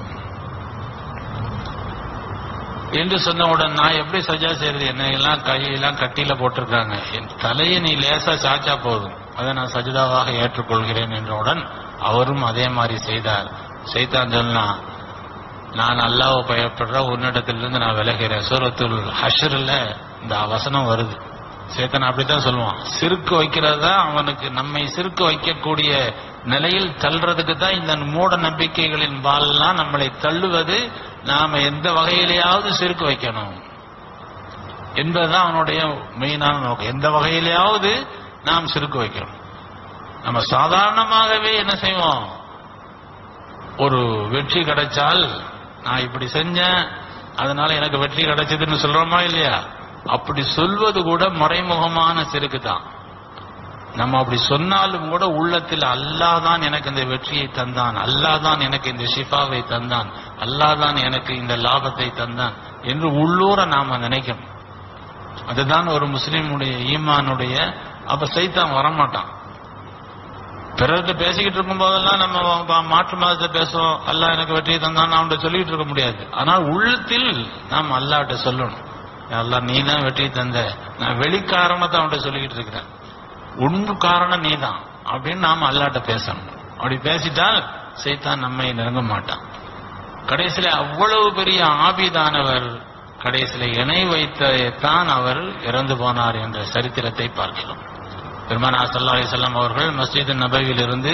என்று சொன்னவுடன் நான் எப்படி சஜா செய்யறது என்ன எல்லாம் கையெல்லாம் கட்டியில போட்டிருக்காங்க என் தலையை நீ லேசா சாச்சா போதும் அதை நான் சஜிதாவாக ஏற்றுக்கொள்கிறேன் என்றவுடன் அவரும் அதே மாதிரி செய்தார் சைத்தான் சொன்னா நான் அல்லாஹ்வை பயப்படுற உன்னிடத்திலிருந்து நான் விலகிறேன் சூரத்துல் ஹஷர்ல இந்த வசனம் வருது சேத்தன் அப்படித்தான் சொல்லுவான் சிறுக்கு வைக்கிறது தான் அவனுக்கு நம்மை சிறுக்கு வைக்கக்கூடிய நிலையில் தள்ளுறதுக்கு தான் இந்த மூட நம்பிக்கைகளின் பாலெல்லாம் நம்மளை தள்ளுவது நாம எந்த வகையிலேயாவது சிறுக்கு வைக்கணும் என்பதுதான் அவனுடைய மெயினான நோக்கம் எந்த வகையிலேயாவது நாம் சிறுக்கு வைக்கணும் நம்ம சாதாரணமாகவே என்ன செய்வோம் ஒரு வெற்றி கிடைச்சால் நான் இப்படி செஞ்சேன் அதனால எனக்கு வெற்றி கிடைச்சதுன்னு சொல்றோமா இல்லையா அப்படி சொல்வது கூட மறைமுகமான சிறுக்கு தான் நம்ம அப்படி சொன்னாலும் கூட உள்ளத்தில் அல்லாஹ் தான் எனக்கு இந்த வெற்றியை தந்தான் அல்லாஹ் தான் எனக்கு இந்த ஷிஃபாவை தந்தான் அல்லாஹ் தான் எனக்கு இந்த லாபத்தை தந்தான் என்று உள்ளூர நாம நினைக்கணும் அதுதான் ஒரு முஸ்லீமுடைய ஈமானுடைய அப்ப சைத்தான் வரமாட்டான் பிறர்கிட்ட பேசிக்கிட்டு இருக்கும் போதெல்லாம் நம்ம பா- மாற்று மதத்தை பேசுவோம் அல்லாஹ் எனக்கு வெற்றியை தந்தான் அவன்கிட்ட சொல்லிட்டு இருக்க முடியாது ஆனால் உள்ளத்தில் நாம் அல்லாஹ்ட்ட சொல்லணும் அல்லாஹ் நீ தான் வெற்றி தந்த நான் வெளி காரணத்தை அவன்கிட்ட சொல்லிக்கிட்டு இருக்கிறேன் உண்மை காரணம் நீ தான் அப்படின்னு நாம அல்லாட்ட பேசணும் அப்படி பேசிட்டால் சைத்தான் நம்மை நெருங்க மாட்டான் கடைசியில அவ்வளவு பெரிய ஆபிதானவர் கடைசியில இணை வைத்தான் அவர் இறந்து போனார் என்ற சரித்திரத்தை பார்க்கிறோம் பெருமானா சல்லா அலிசல்லாம் அவர்கள் மஸ்ஜித் நபவியில் இருந்து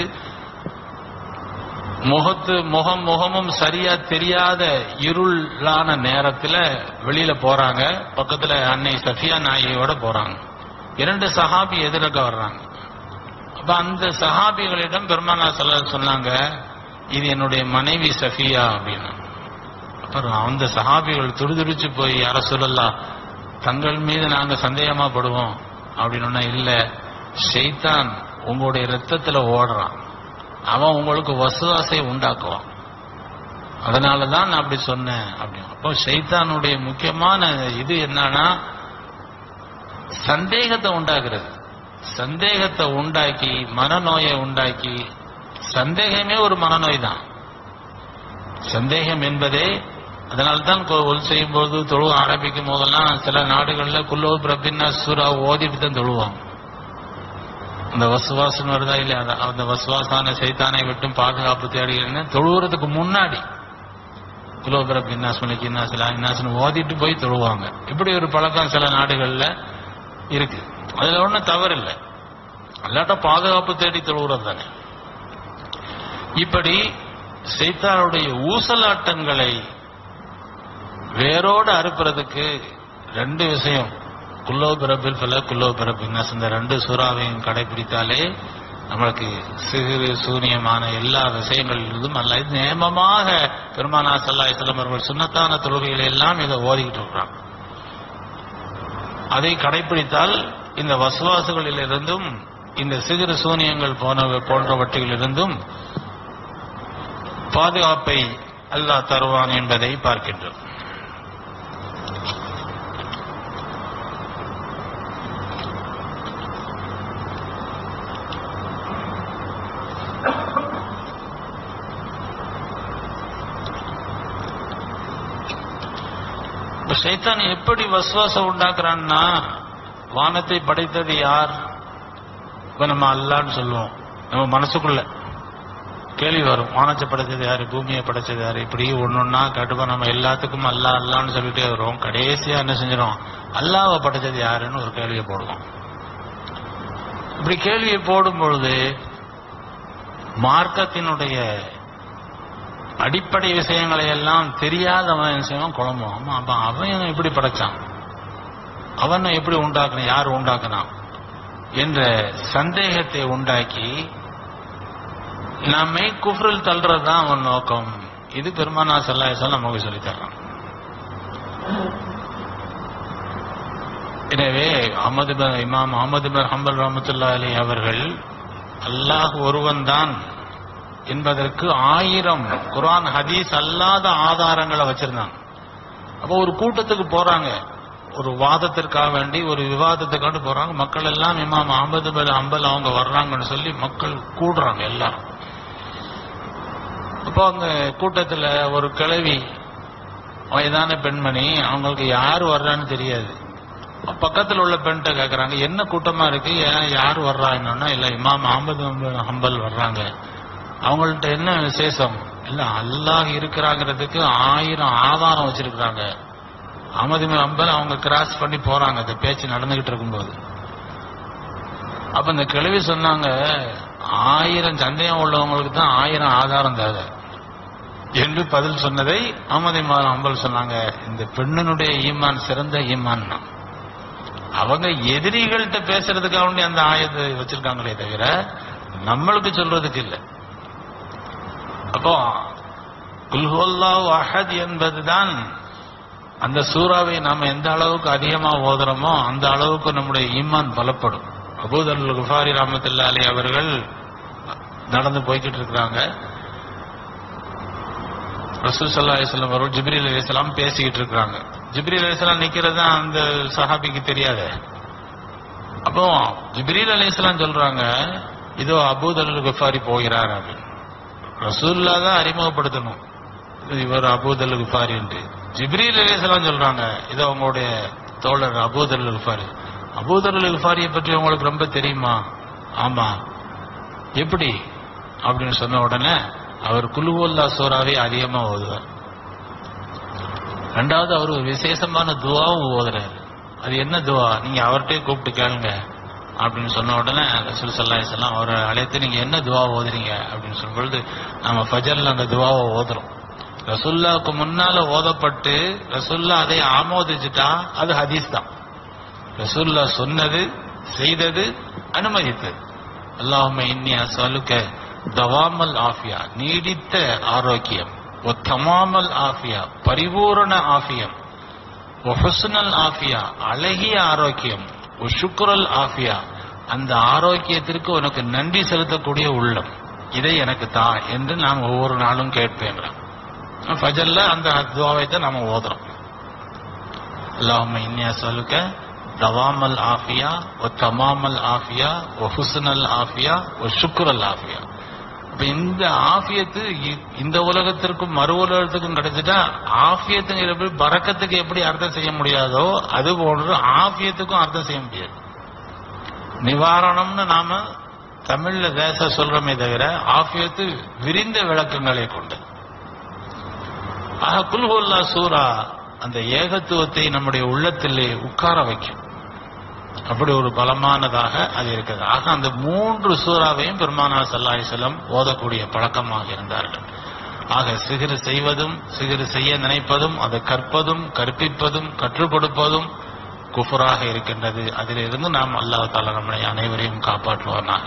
முகத்து முகம் முகமும் சரியா தெரியாத இருளான நேரத்துல வெளியில போறாங்க பக்கத்துல அன்னை சஃபியா நாயியோட போறாங்க இரண்டு சஹாபி எதிர்க்க வர்றாங்க அப்ப அந்த சஹாபிகளிடம் பெருமானா சொல்ல சொன்னாங்க இது என்னுடைய மனைவி சஃபியா அப்படின்னு அப்புறம் அந்த சஹாபிகள் துடிதுடிச்சு போய் யார சொல்லலாம் தங்கள் மீது நாங்க சந்தேகமா படுவோம் அப்படின்னு இல்ல ஷைத்தான் உங்களுடைய ரத்தத்துல ஓடுறான் அவன் உங்களுக்கு வசுவாசை உண்டாக்குவான் அதனாலதான் நான் அப்படி சொன்னேன் அப்படின்னு அப்போ ஷைத்தானுடைய முக்கியமான இது என்னன்னா சந்தேகத்தை உண்டாக்குறது சந்தேகத்தை உண்டாக்கி மனநோயை உண்டாக்கி சந்தேகமே ஒரு மனநோய் தான் சந்தேகம் என்பதே அதனால்தான் கொ- ஒல் செய்யும் போது தொழு ஆரம்பிக்கும் போதெல்லாம் சில நாடுகள்ல குல்லோ பிரபின்னா சூரா ஓதிட்டு தான் தொழுவாங்க அந்த வசுவாசம் வருதா இல்லையா அந்த- அந்த வசுவாசான சைத்தானை விட்டும் பாதுகாப்பு தேடுகிறேன்னு தொழுவுறதுக்கு முன்னாடி குலோபர பின்னாஸ் மணிக்கு இன்னாசிலா இன்னாஸ்னு ஓதிட்டு போய் தொழுவாங்க இப்படி ஒரு பழக்கம் சில நாடுகள்ல இருக்கு அதுல ஒண்ணும் தவறு இல்லை அல்லாட்ட பாதுகாப்பு தேடி தொழுகிறது தானே இப்படி சைத்தானுடைய ஊசலாட்டங்களை வேரோடு அறுப்புறதுக்கு ரெண்டு விஷயம் குல்லோ பிறப்பில் பல குல்லோ பிறப்பின் இந்த ரெண்டு சூறாவையும் கடைபிடித்தாலே நம்மளுக்கு சிறு சூனியமான எல்லா விஷயங்களிலிருந்தும் அல்ல இது நேமமாக பெருமானா சல்லாய் செல்லம் அவர்கள் சுண்ணத்தான தொழுகைகளை எல்லாம் இதை ஓதிக்கிட்டு இருக்கிறாங்க அதை கடைபிடித்தால் இந்த வசுவாசுகளிலிருந்தும் இந்த சிறு சூனியங்கள் போன போன்றவற்றிலிருந்தும் பாதுகாப்பை அல்லாஹ் தருவான் என்பதை பார்க்கின்றோம் இப்ப சைத்தான் எப்படி வசுவாசம் உண்டாக்குறான்னா வானத்தை படைத்தது யார் இப்ப நம்ம அல்லான்னு சொல்லுவோம் நம்ம மனசுக்குள்ள கேள்வி வரும் வானத்தை படைச்சது யாரு பூமியை படைச்சது யாரு இப்படி ஒன்னொன்னா கட்டுப்பா நம்ம எல்லாத்துக்கும் அல்லா அல்லான்னு சொல்லிட்டே வருவோம் கடைசியா என்ன செஞ்சிடும் அல்லாவை படைச்சது யாருன்னு ஒரு கேள்வியை போடுவோம் இப்படி கேள்வியை போடும் பொழுது மார்க்கத்தினுடைய அடிப்படை விஷயங்களை எல்லாம் தெரியாதவன் என்ன செய்வான் குழம்பும் ஆமா அப்ப அவன் எப்படி படைச்சான் அவனை எப்படி உண்டாக்குன யார் உண்டாக்குனான் என்ற சந்தேகத்தை உண்டாக்கி நம்மை குஃப்ரில் தள்ளுறது தான் அவன் நோக்கம் இது பெருமானா சல்லாயசல் நமக்கு சொல்லித் தர்றான் எனவே அஹமது பின் இமாம் அஹமது பின் ஹம்பல் ரஹமத்துல்லா அலி அவர்கள் அல்லாஹ் ஒருவன் தான் என்பதற்கு ஆயிரம் குர்ஆன் ஹதீஸ் அல்லாத ஆதாரங்களை வச்சிருந்தாங்க அப்போ ஒரு கூட்டத்துக்கு போறாங்க ஒரு வாதத்திற்காக வேண்டி ஒரு விவாதத்துக்காக போறாங்க மக்கள் எல்லாம் இமாம் அஹமது பின் ஹம்பல் அவங்க வர்றாங்கன்னு சொல்லி மக்கள் கூடுறாங்க எல்லாரும் அப்போ அந்த கூட்டத்துல ஒரு கிழவி வயதான பெண்மணி அவங்களுக்கு யார் வர்றான்னு தெரியாது பக்கத்துல உள்ள பெண்கிட்ட கேக்குறாங்க என்ன கூட்டமா இருக்கு ஏன் யார் வர்றாங்கன்னா இல்ல இமாம் அஹமது ஹம்பல் வர்றாங்க அவங்கள்ட்ட என்ன விசேஷம் இல்ல அல்லாஹ் இருக்கிறாங்கிறதுக்கு ஆயிரம் ஆதாரம் வச்சிருக்கிறாங்க அஹமது ஹம்பல் அவங்க கிராஸ் பண்ணி போறாங்க அந்த பேச்சு நடந்துகிட்டு இருக்கும்போது அப்ப இந்த கிழவி சொன்னாங்க ஆயிரம் சந்தேகம் உள்ளவங்களுக்கு தான் ஆயிரம் ஆதாரம் தேவை என்று பதில் சொன்னதை அஹமது அம்பல் சொன்னாங்க இந்த பெண்ணினுடைய ஈமான் சிறந்த ஈமான் தான் அவங்க எதிரிகள்கிட்ட பேசுறதுக்காக வேண்டி அந்த ஆயத்தை வச்சிருக்காங்களே தவிர நம்மளுக்கு சொல்றதுக்கு இல்லை அப்போ குல்ஹுல்லா அஹத் என்பதுதான் அந்த சூறாவை நாம எந்த அளவுக்கு அதிகமா ஓதுறோமோ அந்த அளவுக்கு நம்முடைய ஈமான் பலப்படும் அபூதல் குஃபாரி ராமத்துல்லா அலி அவர்கள் நடந்து போய்கிட்டு இருக்கிறாங்க ரசூல் சல்லா அலிஸ்லாம் வரும் ஜிப்ரீல் அலிஸ்லாம் பேசிக்கிட்டு இருக்கிறாங்க ஜிப்ரீல் அலிஸ்லாம் நிக்கிறது தான் அந்த சஹாபிக்கு தெரியாது அப்போ ஜிப்ரீல் அலிஸ்லாம் சொல்றாங்க இதோ அபூதல் குஃபாரி போகிறார் அப்படின்னு ரசூல்லா தான் அறிமுகப்படுத்தணும் இது இவர் அபூதல் குஃபாரி என்று ஜிப்ரீல் அலிஸ்லாம் சொல்றாங்க இதோ உங்களுடைய தோழர் அபூதல் குஃபாரி அபூதல் குஃபாரியை பற்றி உங்களுக்கு ரொம்ப தெரியுமா ஆமா எப்படி அப்படின்னு சொன்ன உடனே அவர் குலுவோல்லா சோறாவே அதிகமா ஓதுவார் ரெண்டாவது அவர் ஒரு விசேஷமான துவாவும் ஓதுறாரு அது என்ன துவா நீங்க அவர்கிட்டயே கூப்பிட்டு கேளுங்க அப்படின்னு சொன்ன உடனே ரசூல் சல்லாஹ் சொல்லாம் அவரை அழைத்து நீங்க என்ன துவா ஓதுறீங்க அப்படின்னு சொல்லும் பொழுது நம்ம ஃபஜர்ல அந்த துவாவை ஓதுறோம் ரசுல்லாவுக்கு முன்னால ஓதப்பட்டு ரசுல்லா அதை ஆமோதிச்சுட்டா அது ஹதீஸ் தான் ரசுல்லா சொன்னது செய்தது அனுமதித்தது அல்லாஹும இன்னி அசலுக்க தவாமல் ஆஃபியா நீடித்த ஆரோக்கியம் ஒ தமாமல் ஆஃபியா பரிபூரண ஆஃபியம் ஒ ஹுஸ்னல் ஆஃபியா அழகிய ஆரோக்கியம் ஒ சுக்ரல் ஆஃபியா அந்த ஆரோக்கியத்திற்கு உனக்கு நன்றி செலுத்தக்கூடிய உள்ளம் இதை எனக்கு தா என்று நான் ஒவ்வொரு நாளும் கேட்பேங்கிறான் ஃபஜல்ல அந்த துவாவை தான் நாம ஓதுறோம் அல்லாஹும இன்னி அசலுக்க தவாமல் ஆஃபியா ஒ தமாமல் ஆஃபியா ஒ ஹுஸ்னல் ஆஃபியா ஒ சுக்ரல் ஆஃபியா இப்ப இந்த ஆஃபியத்து இ- இந்த உலகத்திற்கும் மறு உலகத்துக்கும் கிடைச்சிட்டா ஆஃபியத்துங்கிற போய் பறக்கத்துக்கு எப்படி அர்த்தம் செய்ய முடியாதோ அது போன்று ஆஃபியத்துக்கும் அர்த்தம் செய்ய முடியாது நிவாரணம்னு நாம தமிழ்ல தேச சொல்றோமே தவிர ஆஃபியத்து விரிந்த விளக்கங்களை கொண்டு ஆக குல்ஹுல்லா சூரா அந்த ஏகத்துவத்தை நம்முடைய உள்ளத்திலே உட்கார வைக்கும் அப்படி ஒரு பலமானதாக அது இருக்குது ஆக அந்த மூன்று சூறாவையும் பெருமானா சல்லாஹி செல்லம் ஓதக்கூடிய பழக்கமாக இருந்தார்கள் ஆக சிகிறு செய்வதும் சிகிறு செய்ய நினைப்பதும் அதை கற்பதும் கற்பிப்பதும் கற்றுக் கொடுப்பதும் குஃபராக இருக்கின்றது அதிலிருந்து நாம் அல்லாஹ் தாலா நம்மளை அனைவரையும் காப்பாற்றுவானாக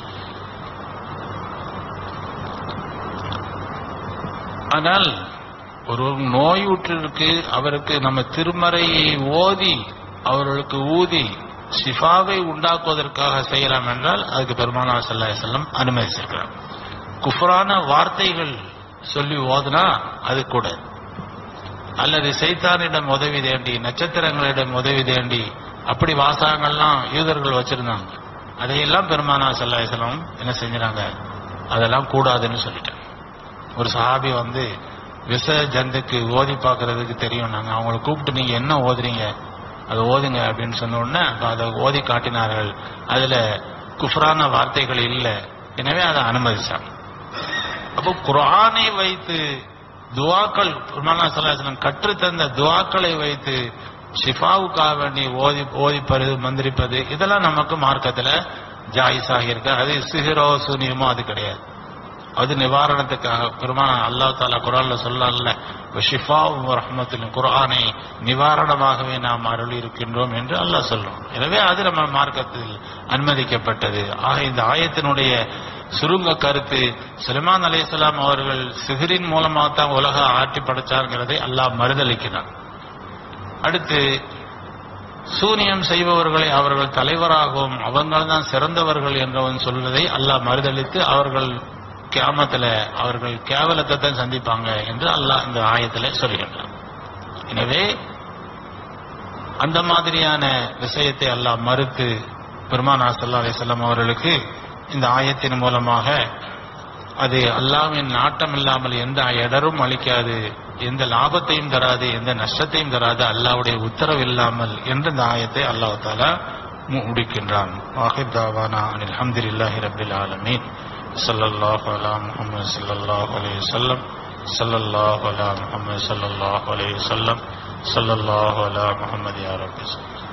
ஆனால் ஒரு நோயுற்றிருக்கு அவருக்கு நம்ம திருமறையை ஓதி அவர்களுக்கு ஊதி ஷிஃபாவை உண்டாக்குவதற்காக செய்யலாம் என்றால் அதுக்கு பெருமானா ஸல்லல்லாஹு அலைஹி வஸல்லம் அனுமதிச்சிருக்கிறார் குஃப்ரான வார்த்தைகள் சொல்லி ஓதுனா அது கூட அல்லது சைத்தானிடம் உதவி தேண்டி நட்சத்திரங்களிடம் உதவி தேண்டி அப்படி வாசகங்கள்லாம் யூதர்கள் வச்சிருந்தாங்க அதையெல்லாம் பெருமானா ஸல்லல்லாஹு அலைஹி வஸல்லம் என்ன செஞ்சுறாங்க அதெல்லாம் கூடாதுன்னு சொல்லிட்டாங்க ஒரு சஹாபி வந்து விஷ ஜந்துக்கு ஓதி பார்க்கறதுக்கு தெரியும் நாங்க அவங்கள கூப்பிட்டு நீங்க என்ன ஓதுறீங்க அதை ஓதுங்க அப்படின்னு சொன்ன உடனே அப்ப அதை ஓதி காட்டினார்கள் அதுல குஃப்ரான வார்த்தைகள் இல்லை எனவே அதை அனுமதிச்சாங்க அப்போ குர்ஆனை வைத்து துவாக்கள் பெருமானா சல்லாஹம் கற்றுத்தந்த துவாக்களை வைத்து ஷிஃபாவுக்காக வேண்டி ஓதி ஓதிப்பது மந்திரிப்பது இதெல்லாம் நமக்கு மார்க்கத்துல ஜாயிஸாகி இருக்கு அது சிஹிரோ சூனியமோ அது கிடையாது அது நிவாரணத்துக்காக பெருமான அல்லாஹ் தாலா குரான்ல சொல்லல ஷிஃபாவும் ரஹ்மத்திலும் குர்ஆனை நிவாரணமாகவே நாம் அருளி இருக்கின்றோம் என்று அல்லாஹ் சொல்றோம் எனவே அது நம்ம மார்க்கத்தில் அனுமதிக்கப்பட்டது ஆக இந்த ஆயத்தினுடைய சுருங்க கருத்து சுலைமான் அலைஹிஸ்ஸலாம் அவர்கள் சிஹரின் மூலமாக தான் உலக ஆட்சி படைச்சாருங்கிறதை அல்லாஹ் மறுதளிக்கிறார் அடுத்து சூனியம் செய்பவர்களை அவர்கள் தலைவராகவும் அவர்கள் தான் சிறந்தவர்கள் என்றவன் சொல்வதை அல்லாஹ் மறுதளித்து அவர்கள் கியாமத்துல அவர்கள் கேவலத்தை தான் சந்திப்பாங்க என்று அல்லாஹ் இந்த ஆயத்துல சொல்கின்றான் எனவே அந்த மாதிரியான விஷயத்தை அல்லாஹ் மறுத்து பெருமானா சல்லா அலிசல்லாம் அவர்களுக்கு இந்த ஆயத்தின் மூலமாக அது அல்லாஹ்வின் நாட்டம் இல்லாமல் எந்த இடரும் அளிக்காது எந்த லாபத்தையும் தராது எந்த நஷ்டத்தையும் தராது அல்லாஹ்வுடைய உத்தரவு இல்லாமல் என்ற இந்த ஆயத்தை அல்லாஹ் தாலா மு- முடிக்கின்றான் வாஹிப் தாவானா அனில் அல்ஹம்துலில்லாஹி ரப்பில் ஆலமீன் ஸல்லல்லாஹு அலா முஹம்மது ஸல்லல்லாஹு அலைஹி வஸல்லம் ஸல்லல்லாஹு அலா முஹம்மது ஸல்லல்லாஹு அலைஹி வஸல்லம் ஸல்லல்லாஹு அலா முஹம்மது யா ரப்பி ஸல்லல்லாஹு